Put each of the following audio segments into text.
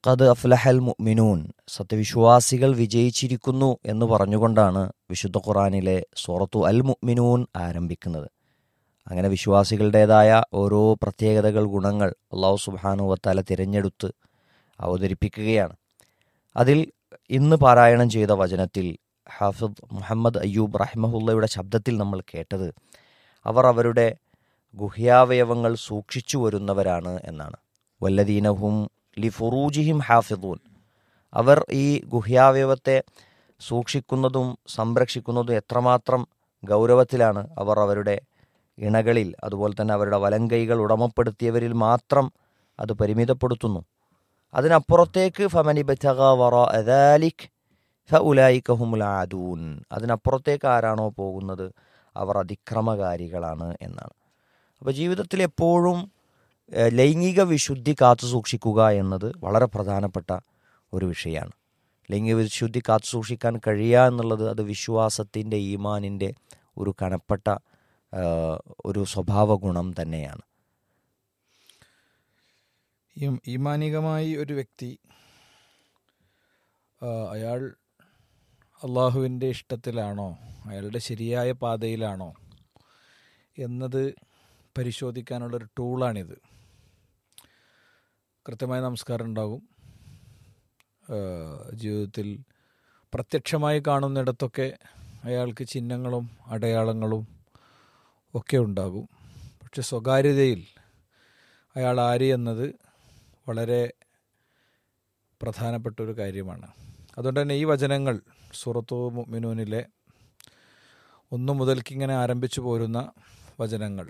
ഖദ് അഫ്ലഹൽ മുഅ്മിനൂൻ സത്യവിശ്വാസികൾ വിജയിച്ചിരിക്കുന്നു എന്ന് പറഞ്ഞുകൊണ്ടാണ് വിശുദ്ധ ഖുറാനിലെ സൂറത്തു അൽ മുഅ്മിനൂൻ ആരംഭിക്കുന്നത് അങ്ങനെ വിശ്വാസികളുടേതായ ഓരോ പ്രത്യേകതകൾ ഗുണങ്ങൾ അള്ളാഹു സുബ്ഹാനഹു വത്താല തിരഞ്ഞെടുത്ത് അവതരിപ്പിക്കുകയാണ് അതിൽ ഇന്ന് പാരായണം ചെയ്ത വചനത്തിൽ ഹാഫിദ് മുഹമ്മദ് അയ്യൂബ് റഹ്മഹുല്ലയുടെ ശബ്ദത്തിൽ നമ്മൾ കേട്ടത് അവർ അവരുടെ ഗുഹ്യാവയവങ്ങൾ സൂക്ഷിച്ചു വരുന്നവരാണ് എന്നാണ് വല്ലദീനഹും ലി ഫുറൂജിഹിം ഹാഫിദൂൻ അവർ ഈ ഗുഹ്യാവയവത്തെ സൂക്ഷിക്കുന്നതും സംരക്ഷിക്കുന്നതും എത്രമാത്രം ഗൗരവത്തിലാണ് അവർ അവരുടെ ഇണകളിൽ അതുപോലെ തന്നെ അവരുടെ വലങ്കൈകൾ ഉടമപ്പെടുത്തിയവരിൽ മാത്രം അത് പരിമിതപ്പെടുത്തുന്നു അതിനപ്പുറത്തേക്ക് ഫമനിബലിക് ഫഉലായിക്കഹുമുലാദൂൻ അതിനപ്പുറത്തേക്ക് ആരാണോ പോകുന്നത് അവർ അതിക്രമകാരികളാണ് എന്നാണ് അപ്പോൾ ജീവിതത്തിൽ എപ്പോഴും ഏഹ്, ലൈംഗിക വിശുദ്ധി കാത്തു സൂക്ഷിക്കുക എന്നത് വളരെ പ്രധാനപ്പെട്ട ഒരു വിഷയമാണ് ലൈംഗിക വിശുദ്ധി കാത്തു സൂക്ഷിക്കാൻ കഴിയുക എന്നുള്ളത് അത് വിശ്വാസത്തിൻ്റെ ഈമാനിൻ്റെ ഒരു കനപ്പെട്ട ഏഹ്, ഒരു സ്വഭാവ ഗുണം തന്നെയാണ് ഈ- ഈമാനികമായി ഒരു വ്യക്തി ആ, അയാൾ അള്ളാഹുവിൻ്റെ ഇഷ്ടത്തിലാണോ അയാളുടെ ശരിയായ പാതയിലാണോ എന്നത് പരിശോധിക്കാനുള്ളൊരു ടൂളാണിത് കൃത്യമായ നമസ്കാരം ഉണ്ടാകും ആ, ജീവിതത്തിൽ പ്രത്യക്ഷമായി കാണുന്നിടത്തൊക്കെ അയാൾക്ക് ചിഹ്നങ്ങളും അടയാളങ്ങളും ഒക്കെ ഉണ്ടാകും പക്ഷെ സ്വകാര്യതയിൽ അയാൾ ആര് എന്നത് വളരെ പ്രധാനപ്പെട്ട ഒരു കാര്യമാണ് അതുകൊണ്ട് തന്നെ ഈ വചനങ്ങൾ സൂറത്തു മുഅ്മിനൂനിലെ ഒന്നു മുതൽക്ക് ഇങ്ങനെ ആരംഭിച്ചു പോരുന്ന വചനങ്ങൾ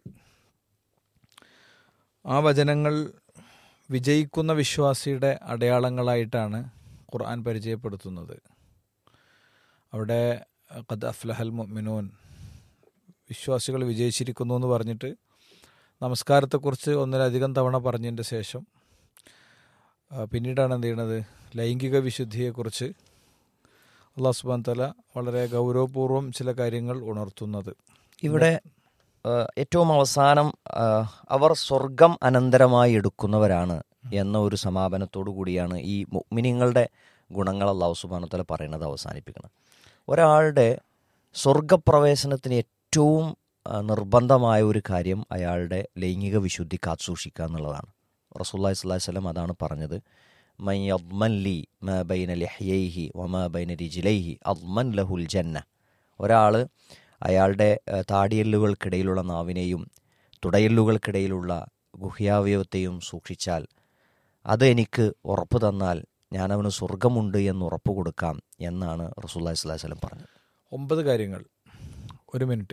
ആ വചനങ്ങൾ വിജയിക്കുന്ന വിശ്വാസിയുടെ അടയാളങ്ങളായിട്ടാണ് ഖുർആൻ പരിചയപ്പെടുത്തുന്നത് അവിടെ ഖദ് അഫ്ലഹൽ മുഅ്മിനൂൻ വിശ്വാസികൾ വിജയിച്ചിരിക്കുന്നു എന്ന് പറഞ്ഞിട്ട് നമസ്കാരത്തെക്കുറിച്ച് ഒന്നിലധികം തവണ പറഞ്ഞതിൻ്റെ ശേഷം ആ, പിന്നീടാണ് എന്ത് ചെയ്യണത് ലൈംഗിക വിശുദ്ധിയെക്കുറിച്ച് അള്ളാഹു സുബാൻ തല വളരെ ഗൗരവപൂർവ്വം ചില കാര്യങ്ങൾ ഉണർത്തുന്നത് ഇവിടെ ഏഹ്, ഏറ്റവും അവസാനം ഏഹ്, അവർ സ്വർഗം അനന്തരമായി എടുക്കുന്നവരാണ് എന്ന ഒരു സമാപനത്തോടു കൂടിയാണ് ഈ മുഅ്മിനീങ്ങളുടെ ഗുണങ്ങൾ അള്ളാഹു സുബാനത്തല പറയുന്നത് അവസാനിപ്പിക്കുന്നത് ഒരാളുടെ സ്വർഗപ്രവേശനത്തിന് ഏറ്റവും ആ, നിർബന്ധമായ ഒരു കാര്യം അയാളുടെ ലൈംഗിക വിശുദ്ധി കാത്തുസൂക്ഷിക്കുക എന്നുള്ളതാണ് റസൂല്ലാഹി സ്വല്ലല്ലാഹി വസല്ലം അതാണ് പറഞ്ഞത് മൈ അദ്മൻ ലി മ ബൈന ലഹ്യൈഹി വമ ബൈന രിജിലൈഹി അദ്മൻ ലഹുൽ ജന്ന ഒരാൾ അയാളുടെ ഏഹ്, താടിയെല്ലുകൾക്കിടയിലുള്ള നാവിനെയും തുടയെല്ലുകൾക്കിടയിലുള്ള ഗുഹ്യാവയവത്തെയും സൂക്ഷിച്ചാൽ അത് എനിക്ക് ഉറപ്പ് തന്നാൽ ഞാൻ അവന് സ്വർഗമുണ്ട് എന്ന് ഉറപ്പ് കൊടുക്കാം എന്നാണ് റസൂല്ലാഹി സ്വല്ലല്ലാഹി വസല്ലം പറഞ്ഞത് ഒമ്പത് കാര്യങ്ങൾ ഒരു മിനിറ്റ്